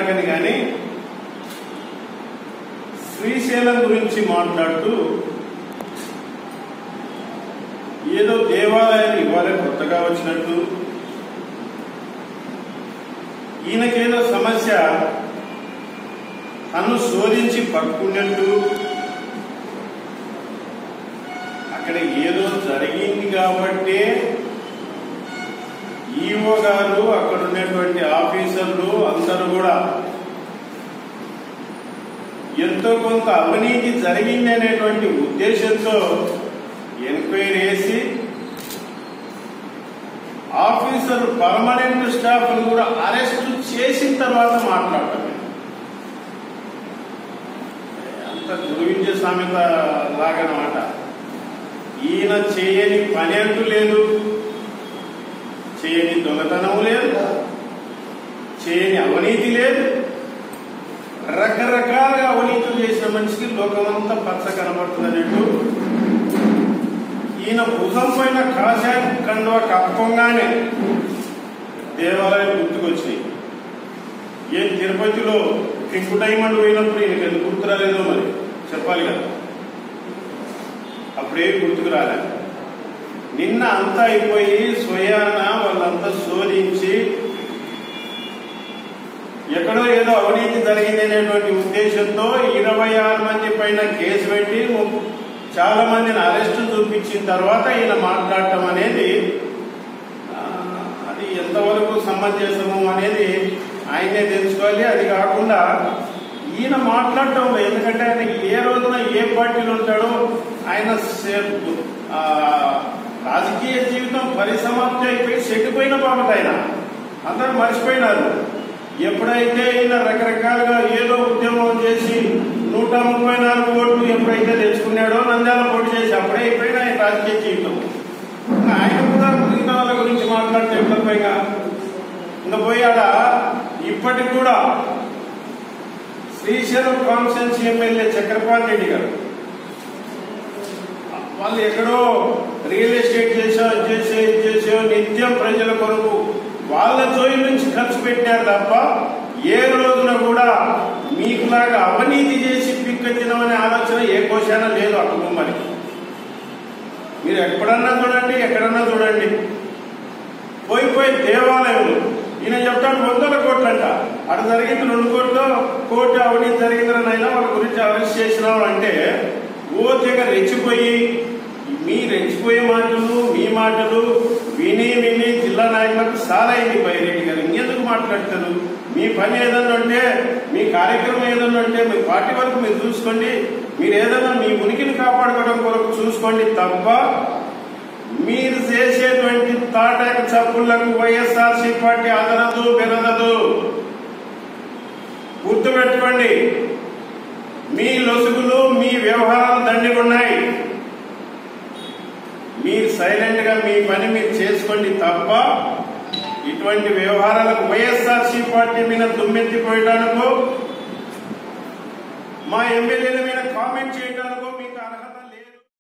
నాకని కానీ శ్రీశైలం గురించి మాట్లాడుతూ ఏదో దేవాలయాన్ని ఇవాళ కొత్తగా వచ్చినట్టు ఈయనకేదో సమస్య తను శోధించి పట్టుకున్నట్టు అక్కడ ఏదో జరిగింది కాబట్టి ఈఓ గారు అక్కడ ఉన్నటువంటి ఆఫీసర్లు అందరూ కూడా ఎంతో కొంత అవినీతి జరిగింది అనేటువంటి ఉద్దేశంతో ఎంక్వైరీ చేసి ఆఫీసర్ పర్మనెంట్ స్టాఫ్ కూడా అరెస్ట్ చేసిన తర్వాత మాట్లాడటమే అంత గురువించే సామెత లాగనమాట ఈయన చేయని పని అంటూ లేదు చేయని దొంగతనం లేదు చేయని అవినీతి లేదు రకరకాలుగా అవినీతులు చేసిన మనిషికి లోకమంతా పచ్చ కనబడుతుందన్నట్టు ఈయన భుజం పైన కాషాయ కండువ కప్పంగానే దేవాలయం గుర్తుకొచ్చినాయి ఏం తిరుపతిలో పింకు డైమండ్ పోయినప్పుడు ఈయనకి ఎందుకు గుర్తు రాలేదో మరి చెప్పాలి కదా అప్పుడేం గుర్తుకు రాలే నిన్న అంతా అయిపోయి స్వయాన వాళ్ళంతా శోధించి ఎక్కడో ఏదో అవినీతి జరిగింది అనేటువంటి ఉద్దేశంతో ఇరవై ఆరు మంది పైన కేసు పెట్టి ము- చాలా మందిని అరెస్టు చూపించిన తర్వాత ఈయన మాట్లాడటం అనేది ఆ, అది ఎంతవరకు సమంజసము అనేది ఆయనే తెలుసుకోవాలి అది కాకుండా ఈయన మాట్లాడటం ఎందుకంటే ఆయన ఏ రోజున ఏ పార్టీలో ఉంటాడో ఆయన సే- ఆ, రాజకీయ జీవితం పరిసమాప్తి అయిపోయి చెడిపోయిన బాబు ఆయన అందరూ మర్చిపోయినారు ఎప్పుడైతే ఈయన రకరకాలుగా ఏదో ఉద్యమం చేసి నూట ముప్పై నాలుగు ఓట్లు ఎప్పుడైతే తెచ్చుకున్నాడో నంద్యాల పోటీ చేసి అప్పుడే అయిపోయిన ఆయన రాజకీయ జీవితం ఇంకా ఆయన కూడా మిగతా వాళ్ళ గురించి మాట్లాడితే ఎట్లా పైగా ఇంకా పోయాడ ఇప్పటికి కూడా శ్రీశైలం కాన్స్టెన్సీ ఎమ్మెల్యే చక్రపాణి రెడ్డి గారు వాళ్ళు ఎక్కడో రియల్ ఎస్టేట్ చేసో అది చేసో ఇది చేసో నిత్యం ప్రజల కొరకు వాళ్ళ జోయి నుంచి ఖర్చు పెట్టారు తప్ప ఏ రోజున కూడా మీకులాగా అవినీతి చేసి పిక్క తినమనే ఆలోచన ఏ కోశాన లేదు ఆ కుటుంబానికి మీరు ఎక్కడన్నా చూడండి ఎక్కడన్నా చూడండి పోయి పోయి దేవాలయంలో ఈయన చెప్తాడు వందల కోట్లంట అటు జరిగింది రెండు కోట్లు కోటి అవినీతి జరిగిందని అయినా వాళ్ళ గురించి అరెస్ట్ చేసినాం అంటే ఓ తెగ రెచ్చిపోయి మీ రెచ్చిపోయే మాటలు మీ మాటలు విని విని జిల్లా నాయకులకు చాలా అయింది బైరెడ్డి గారు ఇంకెందుకు మాట్లాడతారు మీ పని ఏదన్నా ఉంటే మీ కార్యక్రమం ఏదన్నా ఉంటే మీ పార్టీ వరకు మీరు చూసుకోండి మీరు ఏదన్నా మీ ఉనికిని కాపాడుకోవడం కొరకు చూసుకోండి తప్ప మీరు చేసేటువంటి తాటాక చప్పుళ్లకు వైఎస్ఆర్సీ పార్టీ అదనదు బెరదదు గుర్తుపెట్టుకోండి మీ లొసుగులు మీ వ్యవహారాలు దండిగున్నాయి మీరు సైలెంట్ గా మీ పని మీరు చేసుకోండి తప్ప ఇటువంటి వ్యవహారాలకు వైఎస్ఆర్సీ పార్టీ మీద దుమ్మెత్తిపోయడానికో మా ఎమ్మెల్యేల మీద కామెంట్ చేయడానికో